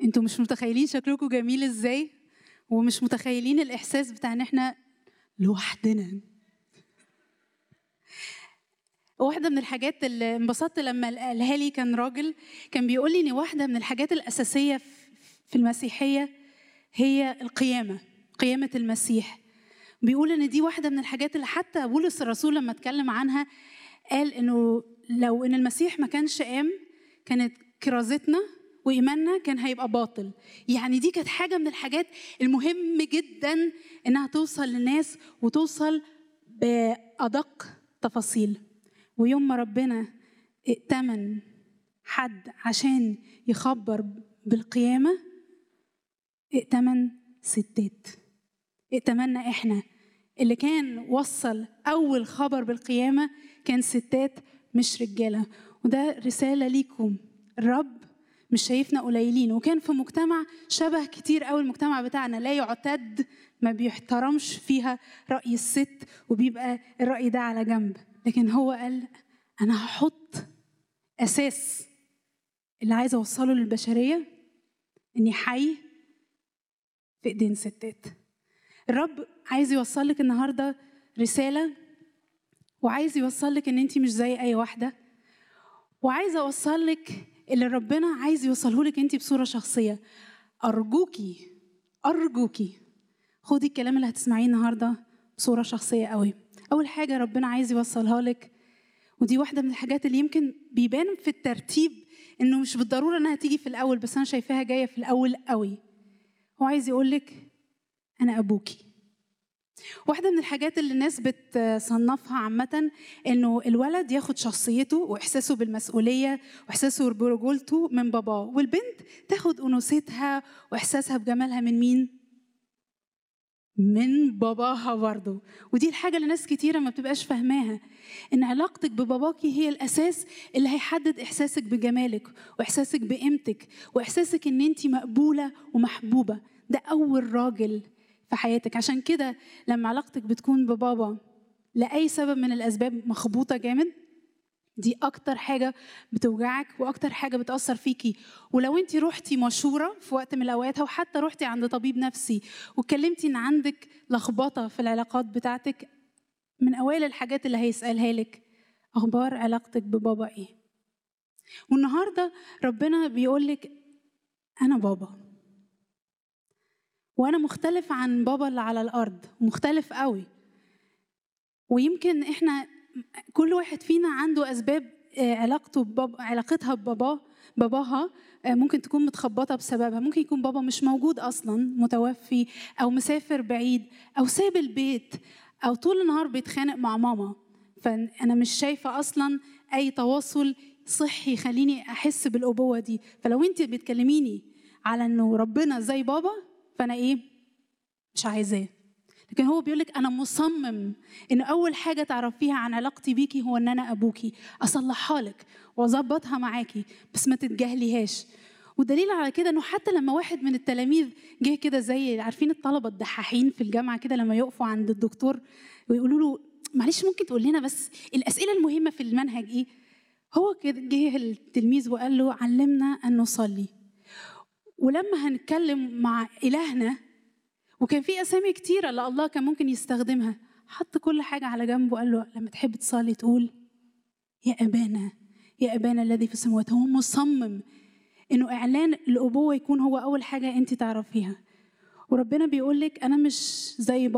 انتوا مش متخيلين شكلكم جميل ازاي ومش متخيلين الاحساس بتاع ان احنا لوحدنا واحده من الحاجات اللي انبسطت لما قالها لي كان راجل كان بيقول لي ان واحده من الحاجات الاساسيه في المسيحيه هي القيامه قيامه المسيح بيقول ان دي واحده من الحاجات اللي حتى بولس الرسول لما اتكلم عنها قال انه لو ان المسيح ما كانش قام كانت كرازتنا وايماننا كان هيبقى باطل يعني دي كانت حاجه من الحاجات المهم جدا انها توصل للناس وتوصل بادق تفاصيل ويوم ما ربنا ائتمن حد عشان يخبر بالقيامه ائتمن ستات ائتمنا احنا اللي كان وصل اول خبر بالقيامه كان ستات مش رجاله وده رساله ليكم الرب مش شايفنا قليلين وكان في مجتمع شبه كتير قوي المجتمع بتاعنا لا يعتد ما بيحترمش فيها رأي الست وبيبقى الرأي ده على جنب لكن هو قال أنا هحط أساس اللي عايز أوصله للبشرية إني حي في إيدين ستات الرب عايز يوصل لك النهاردة رسالة وعايز يوصل لك إن أنت مش زي أي واحدة وعايز أوصل لك اللي ربنا عايز يوصله لك انت بصوره شخصيه ارجوكي ارجوكي خدي الكلام اللي هتسمعيه النهارده بصوره شخصيه قوي اول حاجه ربنا عايز يوصلها لك ودي واحده من الحاجات اللي يمكن بيبان في الترتيب انه مش بالضروره انها تيجي في الاول بس انا شايفاها جايه في الاول قوي هو عايز يقول لك انا ابوكي واحدة من الحاجات اللي الناس بتصنفها عامة إنه الولد ياخد شخصيته وإحساسه بالمسؤولية وإحساسه برجولته من باباه والبنت تاخد أنوثتها وإحساسها بجمالها من مين؟ من باباها برضه ودي الحاجة اللي ناس كتيرة ما بتبقاش فاهماها إن علاقتك بباباكي هي الأساس اللي هيحدد إحساسك بجمالك وإحساسك بقيمتك وإحساسك إن أنت مقبولة ومحبوبة ده أول راجل في حياتك عشان كده لما علاقتك بتكون ببابا لأي سبب من الأسباب مخبوطة جامد دي أكتر حاجة بتوجعك وأكتر حاجة بتأثر فيكي ولو أنت رحتي مشورة في وقت من الأوقات أو حتى رحتي عند طبيب نفسي واتكلمتي إن عندك لخبطة في العلاقات بتاعتك من أوائل الحاجات اللي هيسألها لك أخبار علاقتك ببابا إيه والنهاردة ربنا بيقول لك أنا بابا وانا مختلف عن بابا اللي على الارض مختلف قوي ويمكن احنا كل واحد فينا عنده اسباب علاقته ببابا علاقتها بباباه باباها ممكن تكون متخبطه بسببها ممكن يكون بابا مش موجود اصلا متوفي او مسافر بعيد او ساب البيت او طول النهار بيتخانق مع ماما فانا مش شايفه اصلا اي تواصل صحي يخليني احس بالابوه دي فلو انت بتكلميني على انه ربنا زي بابا فانا ايه مش عايزاه لكن هو بيقول لك انا مصمم ان اول حاجه تعرفيها عن علاقتي بيكي هو ان انا ابوكي اصلحها لك واظبطها معاكي بس ما تتجاهليهاش ودليل على كده انه حتى لما واحد من التلاميذ جه كده زي عارفين الطلبه الدحاحين في الجامعه كده لما يقفوا عند الدكتور ويقولوا له معلش ممكن تقول لنا بس الاسئله المهمه في المنهج ايه هو كده جه التلميذ وقال له علمنا ان نصلي ولما هنتكلم مع إلهنا وكان في أسامي كتيرة اللي الله كان ممكن يستخدمها حط كل حاجة على جنبه وقال له لما تحب تصلي تقول يا أبانا يا أبانا الذي في السماوات هو مصمم إنه إعلان الأبوة يكون هو أول حاجة أنت تعرفيها وربنا بيقول لك أنا مش زي